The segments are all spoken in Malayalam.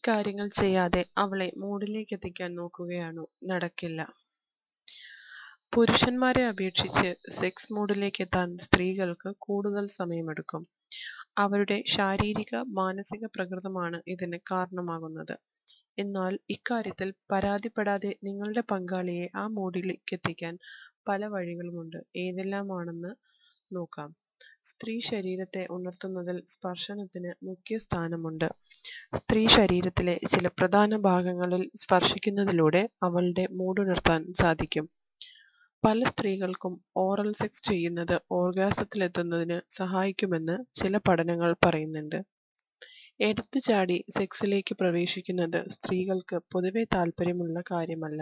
കാര്യങ്ങൾ ചെയ്യാതെ അവളെ മൂഡിലേക്കെത്തിക്കാൻ നോക്കുകയാണോ നടക്കില്ല. പുരുഷന്മാരെ അപേക്ഷിച്ച് സെക്സ് മൂഡിലേക്കെത്താൻ സ്ത്രീകൾക്ക് കൂടുതൽ സമയമെടുക്കും. അവരുടെ ശാരീരിക മാനസിക പ്രകൃതമാണ് ഇതിന് കാരണമാകുന്നത്. എന്നാൽ ഇക്കാര്യത്തിൽ പരാതിപ്പെടാതെ നിങ്ങളുടെ പങ്കാളിയെ ആ മൂഡിലേക്കെത്തിക്കാൻ പല വഴികളുമുണ്ട്. ഏതെല്ലാമാണെന്ന് നോക്കാം. സ്ത്രീശരീരത്തെ ഉണർത്തുന്നതിൽ സ്പർശനത്തിന് മുഖ്യസ്ഥാനമുണ്ട്. സ്ത്രീശരീരത്തിലെ ചില പ്രധാന ഭാഗങ്ങളിൽ സ്പർശിക്കുന്നതിലൂടെ അവളുടെ മൂഡുണർത്താൻ സാധിക്കും. പല സ്ത്രീകൾക്കും ഓറൽ സെക്സ് ചെയ്യുന്നത് ഓർഗാസത്തിലെത്തുന്നതിന് സഹായിക്കുമെന്ന് ചില പഠനങ്ങൾ പറയുന്നുണ്ട്. എടുത്തുചാടി സെക്സിലേക്ക് പ്രവേശിക്കുന്നത് സ്ത്രീകൾക്ക് പൊതുവെ താൽപര്യമുള്ള കാര്യമല്ല.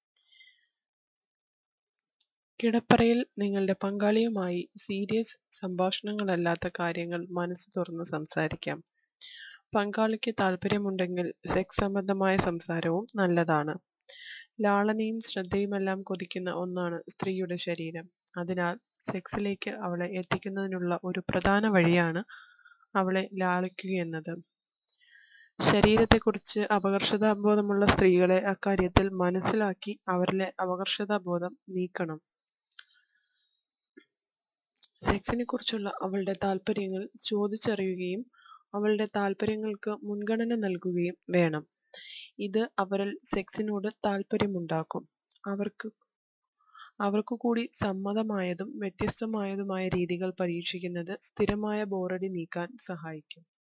കിടപ്പറയിൽ നിങ്ങളുടെ പങ്കാളിയുമായി സീരിയസ് സംഭാഷണങ്ങളല്ലാത്ത കാര്യങ്ങൾ മനസ്സ് തുറന്ന് സംസാരിക്കാം. പങ്കാളിക്ക് താൽപര്യമുണ്ടെങ്കിൽ സെക്സ് സംബന്ധമായ സംസാരവും നല്ലതാണ്. ലാളനയും ശ്രദ്ധയുമെല്ലാം കൊതിക്കുന്ന ഒന്നാണ് സ്ത്രീയുടെ ശരീരം. അതിനാൽ സെക്സിലേക്ക് അവളെ എത്തിക്കുന്നതിനുള്ള ഒരു പ്രധാന വഴിയാണ് അവളെ ലാളിക്കുകയെന്നത്. ശരീരത്തെക്കുറിച്ച് അപകർഷതാബോധമുള്ള സ്ത്രീകളെ അക്കാര്യത്തിൽ മനസ്സിലാക്കി അവരിലെ അപകർഷതാബോധം നീക്കണം. സെക്സിനെക്കുറിച്ചുള്ള അവളുടെ താൽപര്യങ്ങൾ ചോദിച്ചറിയുകയും അവളുടെ താൽപര്യങ്ങൾക്ക് മുൻഗണന നൽകുകയും വേണം. ഇത് അവരിൽ സെക്സിനോട് താൽപര്യമുണ്ടാക്കും. അവർക്കുകൂടി സമ്മതമായതും വ്യത്യസ്തമായതുമായ രീതികൾ പരീക്ഷിക്കുന്നത് സ്ഥിരമായ ബോറടി നീക്കാൻ സഹായിക്കും.